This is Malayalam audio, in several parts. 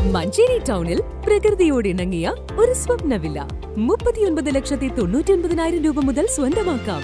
മഞ്ചേരി ടൗണിൽ പ്രകൃതിയോട് ഇണങ്ങിയ ഒരു സ്വപ്ന വില്ല മുപ്പത്തിയൊൻപത് ലക്ഷത്തി തൊണ്ണൂറ്റി ഒൻപതിനായിരം രൂപ മുതൽ സ്വന്തമാക്കാം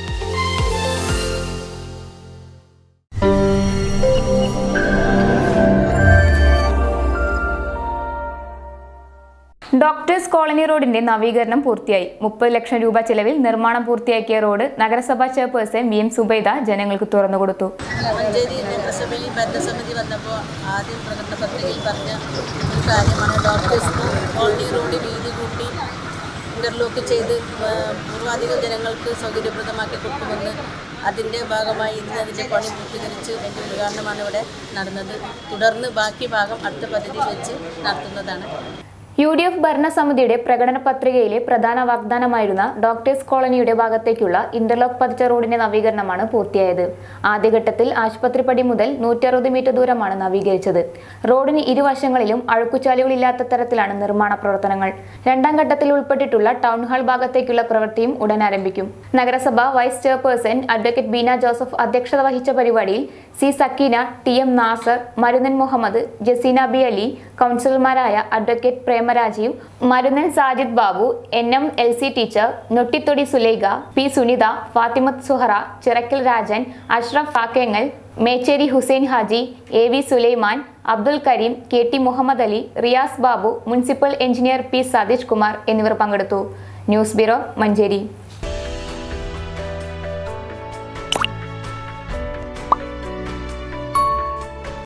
ഡോക്ടേഴ്സ് കോളനി റോഡിന്റെ നവീകരണം പൂർത്തിയായി മുപ്പത് ലക്ഷം രൂപ ചെലവിൽ നിർമ്മാണം പൂർത്തിയാക്കിയ റോഡ് നഗരസഭാ ചെയർപേഴ്സൺ വി എം സുബൈദ ജനങ്ങൾക്ക് തുറന്നുകൊടുത്തു മഞ്ചേരി നഗരസഭയിൽ ഭരണസമിതി വന്നപ്പോൾ ആദ്യം പ്രകടന പത്രികയിൽ പറഞ്ഞ ഒരു കാര്യമാണ് ഡോക്ടേഴ്സ് കോളനി റോഡ് വീതി കൂട്ടി ഇന്റർലോക്ക് ചെയ്ത് ആ, പൂർവാധികം ജനങ്ങൾക്ക് സൗകര്യപ്രദമാക്കി കൊടുക്കുമെന്ന് അതിൻ്റെ ഭാഗമായി ഇന്ന് അതിൻ്റെ പണി പൂർത്തീകരിച്ച് അതിൻ്റെ ഉദ്ഘാടനമാണ് ഇവിടെ നടന്നത് തുടർന്ന് ബാക്കി ഭാഗം അടുത്ത പദ്ധതിയിൽ വെച്ച് നടത്തുന്നതാണ് യു ഡി എഫ് ഭരണസമിതിയുടെ പ്രകടന പത്രികയിലെ പ്രധാന വാഗ്ദാനമായിരുന്ന ഡോക്ടേഴ്സ് കോളനിയുടെ ഭാഗത്തേക്കുള്ള ഇന്റർലോക്ക് പതിച്ച റോഡിന്റെ നവീകരണമാണ് പൂർത്തിയായത് ആദ്യഘട്ടത്തിൽ ആശുപത്രിപ്പടി മുതൽ നൂറ്ററുപത് മീറ്റർ ദൂരമാണ് നവീകരിച്ചത് റോഡിന് ഇരുവശങ്ങളിലും അഴുക്കുചാലുകളില്ലാത്ത തരത്തിലാണ് നിർമ്മാണ പ്രവർത്തനങ്ങൾ രണ്ടാം ഘട്ടത്തിൽ ഉൾപ്പെട്ടിട്ടുള്ള ടൗൺ ഹാൾ ഭാഗത്തേക്കുള്ള പ്രവൃത്തിയും ഉടൻ ആരംഭിക്കും നഗരസഭ vice chairperson advocate Beena Joseph അധ്യക്ഷത വഹിച്ച പരിപാടിയിൽ C Sakkeena T M Nasar Marunnan Muhammad Jaseena B Ali കൗൺസിലർമാരായ advocate Premarajeev Marunnan Sajid Babu N M L C teacher Nottithodi Sulaikha P Sunitha Fathimath Suhara Chirakkal Rajan Ashraf Fakkengal Mecheri Hussain Haji A V Sulaiman Abdul Kareem K T Muhammad Ali Riyas Babu municipal engineer P Satheesh Kumar എന്നിവർ പങ്കെടുത്തു ന്യൂസ് ബ്യൂറോ മഞ്ചേരി